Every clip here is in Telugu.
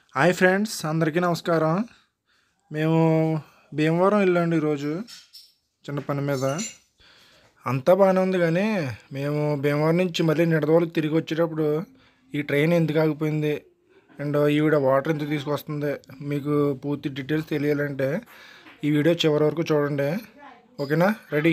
హాయ్ ఫ్రెండ్స్ అందరికీ నమస్కారం మేము భీమవరం వెళ్ళండి ఈరోజు చిన్న పని మీద అంతా బాగానే ఉంది కానీ మేము భీమవరం నుంచి మళ్ళీ నిడదవోలుకి తిరిగి వచ్చేటప్పుడు ఈ ట్రైన్ ఎందుకు ఆగిపోయింది అండ్ ఈవిడ వాటర్ ఎందుకు తీసుకొస్తుంది మీకు పూర్తి డీటెయిల్స్ తెలియాలంటే ఈ వీడియో చివరి వరకు చూడండి ఓకేనా రెడీ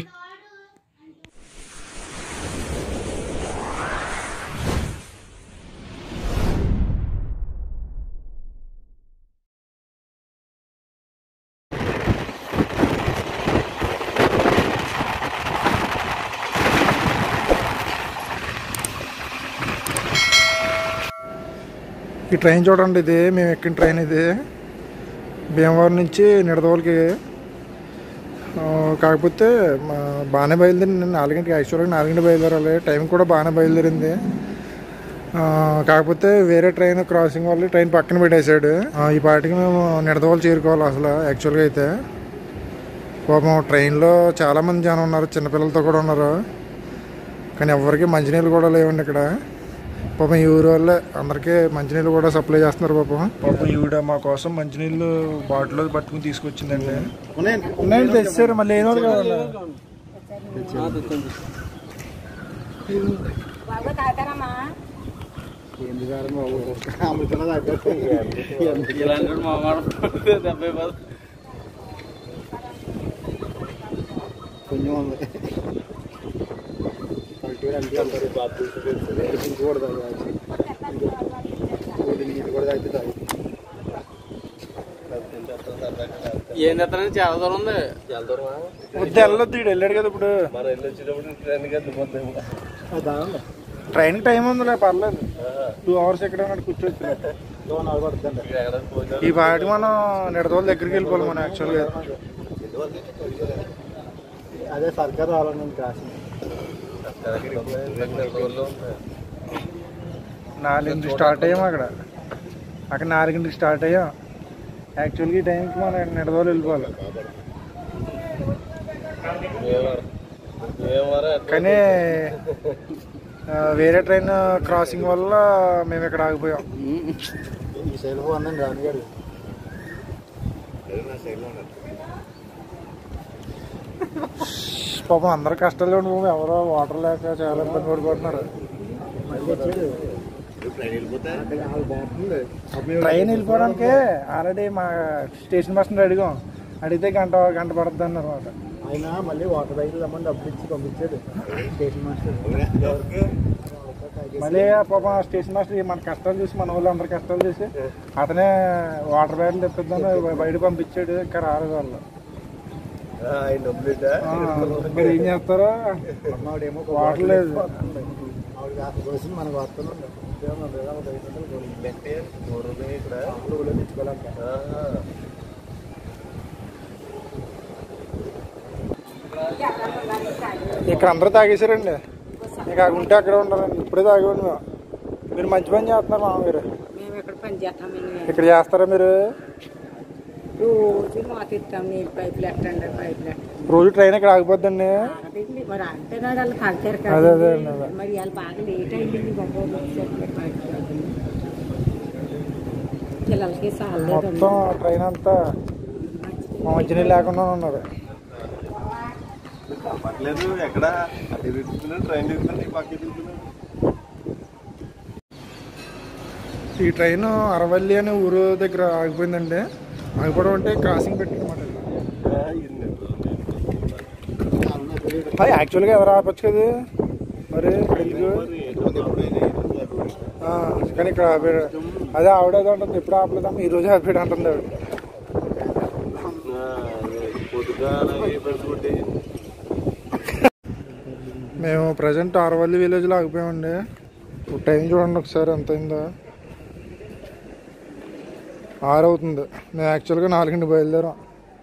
ఈ ట్రైన్ చూడండి ఇది మేము ఎక్కిన ట్రైన్ ఇది భీమవరం నుంచి నిడదవోలకి ఆ, కాకపోతే మా బాగానే బయలుదేరింది నాలుగింటికి యాక్చువల్గా నాలుగింటి బయలుదేరాలి టైం కూడా బాగానే బయలుదేరింది ఆ, కాకపోతే వేరే ట్రైన్ క్రాసింగ్ వల్ల ట్రైన్ పక్కన పెట్టేశాడు ఆ, ఈ పాటికి మేము నిడదవోలు చేరుకోవాలి అసలు యాక్చువల్గా అయితే పాపం ట్రైన్లో చాలామంది జనం ఉన్నారు చిన్నపిల్లలతో కూడా ఉన్నారు కానీ ఎవరికి మంచినీళ్ళు కూడా లేవండి ఇక్కడ పాపం ఈ ఊరు వాళ్ళే అందరికీ మంచినీళ్ళు కూడా సప్లై చేస్తున్నారు పాపం పాపం ఈవిడ మా కోసం మంచినీళ్ళు బాటిల్ పట్టుకుని తీసుకొచ్చిందండి ఉన్నాయండి తెచ్చారు మళ్ళీ ఏం కావాలి బాగా తాగుతారమ్మా ఇలాంటి మా మాట డెబ్బై పది కొంచెం ఉంది పల్లెటూరు అంటే అందరూ బాబు కూడా నీళ్ళు కూడా తాగితే తాగి ఏం తెస్తానని చాలా దూరం ఉంది చాలా దూరం వద్దు వెళ్ళొద్దు ఈడు వెళ్ళాడు కదా ఇప్పుడు మరి వెళ్ళి వచ్చేటప్పుడు ట్రైన్ కదిలిపోతాం దాని ట్రైన్ టైం ఉందిలే పర్లేదు టూ అవర్స్ ఎక్కడ ఉన్నాడు కూర్చోవచ్చు లోన్ ఆగబడుతుంది ఎక్కడ పోయినా ఈ పాటికి మనం నిడదోళ్ళ దగ్గరికి వెళ్ళిపోవాలి మనం యాక్చువల్గా అదే సర్కార్ రావాలని రాసింది నాలుగింటికి స్టార్ట్ అయ్యాం అక్కడ అక్కడ నాలుగింటికి స్టార్ట్ అయ్యాం యాక్చువల్గా ఈ టైంకి మనం నిడదోలు వెళ్ళిపోవాలి కానీ ఆ, వేరే ట్రైన్ క్రాసింగ్ వల్ల మేము ఇక్కడ ఆగిపోయాం ఈ సైడ్ పోందండి రానిగాడు పాపం అందరు కష్టాలు ఉండి పాపం ఎవరో వాటర్ లేక చాలా ఇబ్బంది పడిపోతున్నారు మళ్ళీ వచ్చాడు వాళ్ళు బాగుంటుంది ట్రైన్ వెళ్ళిపోవడానికి ఆల్రెడీ మా స్టేషన్ మాస్టర్ అడిగాం అడిగితే గంట గంట పడుతుంది అన్నారు అనమాట ఆయన మళ్ళీ వాటర్ బైక్ రమ్మని డబ్బులు ఇచ్చి పంపించాడు స్టేషన్ మాస్టర్ మళ్ళీ ఆ పాపం ఆ స్టేషన్ మాస్టర్ మన కష్టాలు చూసి మన వాళ్ళు అందరి కష్టాలు చూసి అతనే వాటర్ బ్యాగులు తెప్పిద్దామని బయట పంపించాడు ఇంకా రాలేదు వాళ్ళు ఆ, మరి ఏం చేస్తారో ఆవిడేమో వాటర్ లేదు ఆవిడ యాభై కోసం మనకు వస్తున్నాడు తెచ్చుకోవాలంట ఇక్కడ అందరూ తాగేశారండి ఇక అక్కడ ఉంటే అక్కడే ఉండాలండి ఇప్పుడే తాగేవాడు మేము మీరు మంచి పని చేస్తున్నారు మామ మీరు మేము ఎక్కడ పని చేస్తాం మేము ఇక్కడ చేస్తారా మీరు రోజు మాకు ఇస్తాం నీళ్ళు పైపులు ఎట్టండి పైపులు ఎట్టండి రోజు ట్రైన్ ఇక్కడ ఆగిపోద్దండి ఆగదండి. మరి అంటే నాడు వాళ్ళు తాగుతారు అదే, అదే కదా అండి, అదే. మరి వాళ్ళు బాగా లేట్ అయింది గొప్ప పిల్లలకి సాలేదండి మొత్తం ట్రైన్ అంతా మా మంచినీళ్ళు లేకుండా ఉన్నారు పర్లేదు ఎక్కడ అటు తిరుగుతున్నాడు ట్రైన్ తిరుగుతున్నాడు పక్క తిరుగుతున్నాడు ఈ ట్రైన్ అరవల్లి అనే ఊరు దగ్గర ఆగిపోయిందండి ఆగిపోవడం అంటే క్రాసింగ్ పెట్టినమాట యాక్చువల్గా ఎవరు ఆపచ్చు కదా మరి ఎందుకు ఆ, కానీ ఇక్కడ ఆపాడు అదే ఆవిడ ఏదో ఉంటుంది ఎప్పుడు ఆపలేదమ్మా ఈ రోజు ఆపాడు అంటుంది ఆవిడ పొద్దుగా అలాగే పెట్టుకుంటే మేము ప్రజెంట్ ఆరవల్లి విలేజ్లో ఆగిపోయామండి ఇప్పుడు టైం చూడండి ఒకసారి ఎంత అయిందో ఆరు అవుతుంది మేము యాక్చువల్గా నాలుగింటి బయలుదేరాం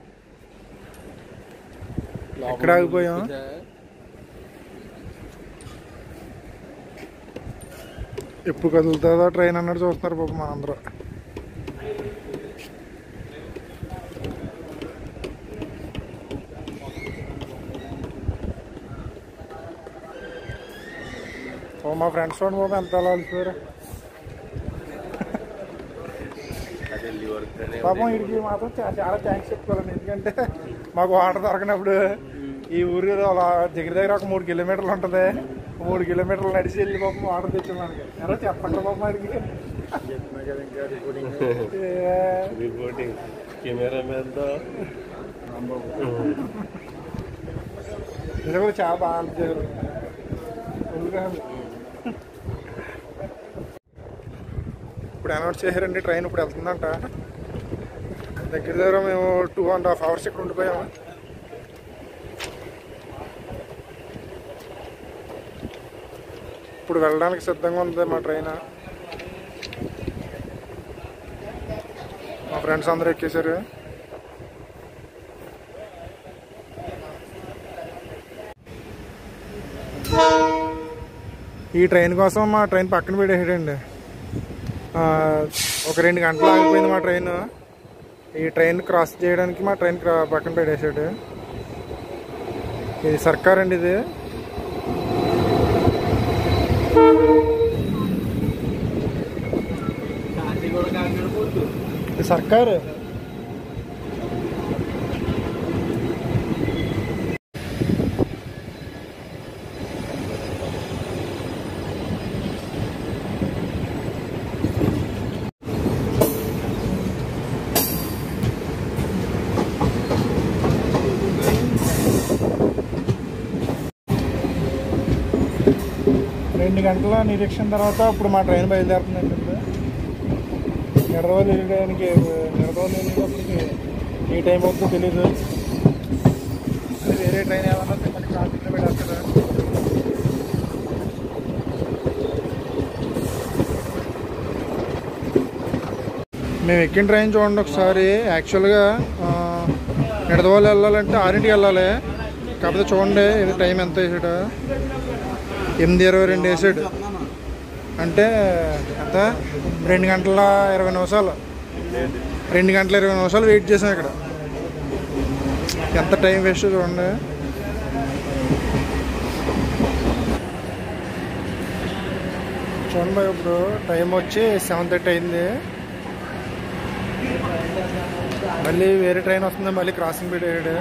ఎక్కడ ఆగిపోయాం ఎప్పుడు కదులుతుందో ట్రైన్ అన్నట్టు చూస్తున్నారు పాపం మా అందరూ ఓ మా ఫ్రెండ్స్ చూడండి బాబు ఎంత అలా అలసిపోయారు ఢిల్లీ వరకు కానీ పాపం వీడికి మాత్రం చా- చాలా థ్యాంక్స్ చెప్పుకోవాలండి ఎందుకంటే మాకు వాటర్ దొరకనప్పుడు ఈ ఊరి అలా దగ్గర దగ్గర ఒక మూడు కిలోమీటర్లు ఉంటుంది మూడు కిలోమీటర్లు నడిచి వెళ్ళి పాపం వాటర్ తెచ్చాం మనకి ఎవరో చెప్పండి పాపం వాడికి చెప్తున్నా కదా ఇంకా రిపోర్టింగ్ ఏ, రిపోర్టింగ్ కెమెరా మ్యాన్తో ఇది కూడా చాలా బాగా అనిపించారు ఫుల్గా ఇప్పుడు అనౌన్స్ చేశారండి ట్రైన్ ఇప్పుడు వెళ్తుందంట దగ్గర దగ్గర మేము టూ అండ్ హాఫ్ అవర్స్ ఇక్కడ ఉండిపోయాము ఇప్పుడు వెళ్ళడానికి సిద్ధంగా ఉంది మా ట్రైన్ మా ఫ్రెండ్స్ అందరూ ఎక్కేశారు ఈ ట్రైన్ కోసం మా ట్రైన్ పక్కన పెట్టేసాడండి ఆ, ఒక రెండు గంటలు ఆగిపోయింది మా ట్రైన్ ఈ ట్రైన్ క్రాస్ చేయడానికి మా ట్రైన్ క్రా- పక్కన పెట్టేశాడు ఇది సర్కార్ అండి ఇది ఇది సర్కార్ రెండు గంటల నిరీక్షణ తర్వాత ఇప్పుడు మా ట్రైన్ బయలుదేరుతుందండి ఇప్పుడు నిడదవోలు వెళ్ళడానికి నిడదవోలు వెళ్ళేటప్పటికి ఏ టైం అవుతుందో తెలీదు అది వేరే ట్రైన్ ఏమన్నా మనకి ట్రాఫిక్లో పెట్టేస్తారా మేము ఎక్కిన ట్రైన్ చూడండి ఒకసారి యాక్చువల్గా ఆ, నిడదవోలు వెళ్ళాలంటే ఆరింటికి వెళ్ళాలి కాకపోతే చూడండి ఇది టైం ఎంత వేసాడు ఎనిమిది ఇరవై రెండు వేసాడు అంటే ఎంత రెండు గంటల ఇరవై నిమిషాలు రెండు గంటల ఇరవై నిమిషాలు వెయిట్ చేసాం ఇక్కడ ఎంత టైం వేస్ట్ చూడండి చూడండి ఇప్పుడు టైం వచ్చి సెవెన్ థర్టీ అయింది మళ్ళీ వేరే ట్రైన్ వస్తుంది మళ్ళీ క్రాసింగ్ పెట్టాడు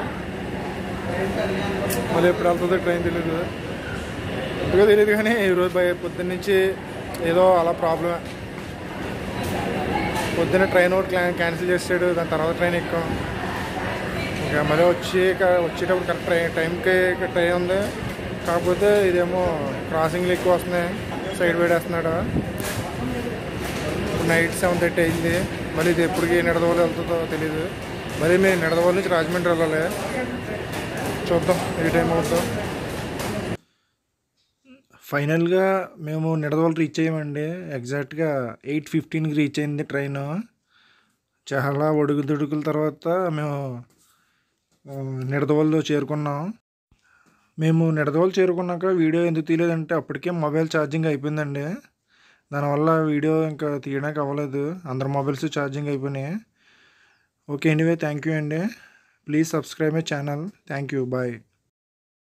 మళ్ళీ ఎప్పుడు వెళ్తుందో ట్రైన్ తెలియదు ఎందుకో తెలియదు కానీ ఈరోజు బయ పొద్దున్న నుంచి ఏదో అలా ప్రాబ్లమే పొద్దున్న ట్రైన్ ఒకటి క్లా- క్యాన్సిల్ చేసాడు దాని తర్వాత ట్రైన్ ఎక్కాం ఇంకా మళ్ళీ వచ్చి ఇక వచ్చేటప్పుడు కరెక్ట్ ట్రైన్ టైంకి ఇక్కడ ట్రైన్ ఉంది కాకపోతే ఇదేమో క్రాసింగ్లు ఎక్కువ వస్తున్నాయి సైడ్ పెట్టేస్తున్నాడు ఇప్పుడు నైట్ సెవెన్ థర్టీ అయింది మళ్ళీ ఇది ఎప్పటికి నిడదవోలు వెళ్తుందో తెలియదు మళ్ళీ మేము నిడదవోలు నుంచి రాజమండ్రి వెళ్ళాలి చూద్దాం ఏ టైం అవుతుందో ఫైనల్గా మేము నిడదవోలు రీచ్ అయ్యామండి ఎగ్జాక్ట్గా ఎయిట్ ఫిఫ్టీన్కి రీచ్ అయింది ట్రైన్ చాలా ఒడుగు దుడుకుల తర్వాత మేము ఆ, నిడదవోలు చేరుకున్నాం మేము నిడదవోలు చేరుకున్నాక వీడియో ఎందుకు తీయలేదంటే అప్పటికే మొబైల్ ఛార్జింగ్ అయిపోయిందండి దానివల్ల వీడియో ఇంకా తీయడానికి అవ్వలేదు అందరి మొబైల్స్ ఛార్జింగ్ అయిపోయినాయి ఓకే ఎనీవే థ్యాంక్ యూ అండి please subscribe my channel thank you bye